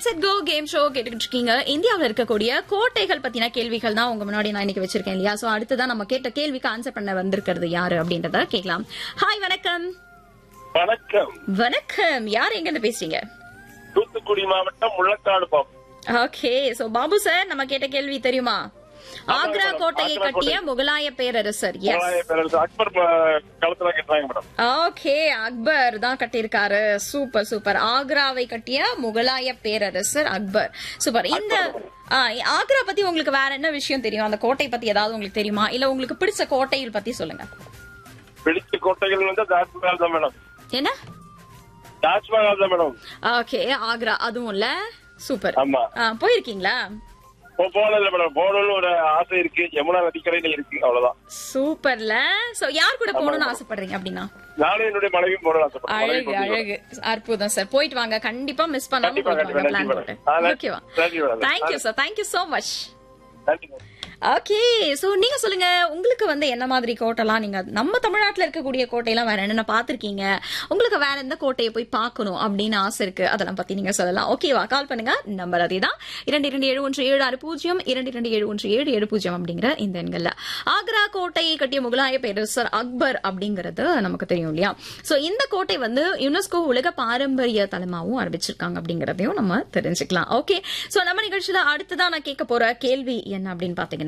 Set go game show கேட்டுக்கிட்டு இருக்கீங்க இந்தியாவில் இருக்கக்கூடிய கோட்டைகள் பத்தின கேள்விகள் தான் உங்க முன்னாடி நான் இன்னைக்கு வச்சிருக்கேன் இல்லையா சோ அடுத்ததான் நம்ம கேட்ட கேள்விக்கு ஆன்சர் பண்ண வந்திருக்கிறது யாரு அப்படின்றத கேட்கலாம் ஹாய் வணக்கம் வணக்கம் வணக்கம் யார் எங்க இருந்து பேசுறீங்க தூத்துக்குடி மாவட்டம் முள்ளக்காடு பாப் ஓகே சோ பாபு சார் நம்ம கேட்ட கேள்வி தெரியுமா ஆக்ரா மேடம். கோட்டையை ஆக்ரா கட்டிய கோட்டை. முகலாய பேரரசர் எஸ் முகலாய பேரரசு அக்பர் ப- காலத்துல கேட்டாங்க மேடம் ஓகே அக்பர் தான் கட்டியிருக்காரு சூப்பர் சூப்பர் ஆக்ராவை கட்டிய முகலாய பேரரசர் அக்பர் சூப்பர் இந்த ஆ, ஆக்ரா பத்தி உங்களுக்கு வேற என்ன விஷயம் தெரியும் அந்த கோட்டை பத்தி ஏதாவது உங்களுக்கு தெரியுமா இல்ல உங்களுக்கு பிடிச்ச கோட்டைகள் பத்தி சொல்லுங்க பிடிச்ச கோட்டைகள் வந்து தாஜ்மஹால் தான் மேடம் என்ன தாஜ்மஹால் தான் மேடம் ஓகே ஆக்ரா அதுவும் இல்ல சூப்பர் ஆமா ஆ, போயிருக்கீங்களா போ- போனதில்ல மேடம் போகணும்னு ஒரு ஆசை இருக்கு யமுனா நதிக்கரையில இருக்கு அவ்வளவுதான் சூப்பர்ல சோ யார் கூட போகணும்னு ஆசைப்படுறீங்க அப்படின்னா நானும் என்னுடைய மனைவியும் போகணும்னு ஆசைப்படுறேன் மனைவி அழகு கூட்டிட்டு அழகு அற்புதம் சார் போயிட்டு வாங்க கண்டிப்பா மிஸ் பண்ணாம கண்டிப்பா, போயிட்டு வாங்க கண்டிப்பா, பிளான் கண்டிப்பா. போட்டு ஆ, ஓகேவா thank you, madam. Thank you sir thank you so much நன்றி மேடம். ஓகே சோ நீங்க சொல்லுங்க உங்களுக்கு வந்து என்ன மாதிரி கோட்டைலாம் நீங்க நம்ம தமிழ்நாட்டுல இருக்கக்கூடிய கோட்டையெல்லாம் வேற என்னென்ன பாத்திருக்கீங்க உங்களுக்கு வேற எந்த கோட்டையை போய் பார்க்கணும் அப்படின்னு ஆசை இருக்கு அதெல்லாம் பத்தி நீங்க சொல்லலாம் ஓகேவா கால் பண்ணுங்க நம்பர் அதே தான் இரண்டு இரண்டு ஏழு ஒன்று ஏழு ஆறு பூஜ்ஜியம் இரண்டு இரண்டு ஏழு ஒன்று ஏழு ஏழு பூஜ்ஜியம் அப்படிங்கிற இந்த எண்கள்ல ஆக்ரா கோட்டையை கட்டிய முகலாய பேரரசர் அக்பர் அப்படிங்கிறது நமக்கு தெரியும் இல்லையா சோ இந்த கோட்டை வந்து யுனெஸ்கோ உலக பாரம்பரிய தலமாவும் அறிவிச்சிருக்காங்க அப்படிங்கறதையும் நம்ம தெரிஞ்சுக்கலாம் ஓகே சோ நம்ம நிகழ்ச்சியில அடுத்ததான் நான் கேட்க போற கேள்வி என்ன அப்படின்னு பாத்தீங்கன்னா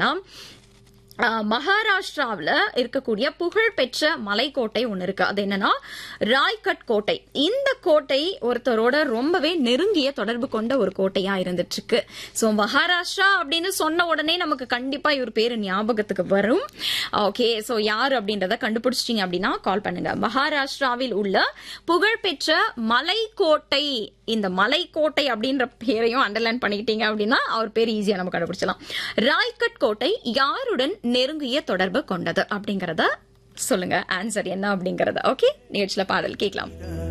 ஆஹ், மகாராஷ்டிராவுல இருக்கக்கூடிய புகழ்பெற்ற மலைக்கோட்டை ஒன்னு இருக்கு அது என்னன்னா ராய்கட் கோட்டை இந்த கோட்டை ஒருத்தரோட ரொம்பவே நெருங்கிய தொடர்பு கொண்ட ஒரு கோட்டையா இருந்துட்டு இருக்கு சோ மகாராஷ்டிரா அப்படின்னு சொன்ன உடனே நமக்கு கண்டிப்பா இவர் பேரு ஞாபகத்துக்கு வரும் ஓகே சோ யார் அப்படின்றத கண்டுபிடிச்சிட்டீங்க அப்படின்னா கால் பண்ணுங்க மகாராஷ்டிராவில் உள்ள புகழ்பெற்ற மலைக்கோட்டை இந்த மலைக்கோட்டை அப்படின்ற பேரையும் அண்டர்லைன் பண்ணிக்கிட்டீங்க அப்படின்னா அவர் பேர் ஈஸியா நம்ம கண்டுபிடிச்சலாம் ராய்கட் கோட்டை யாருடன் நெருங்கிய தொடர்பு கொண்டது அப்படிங்கறத சொல்லுங்க ஆன்சர் என்ன அப்படிங்கறத ஓகே நிகழ்ச்சியில பாடல் கேட்கலாம்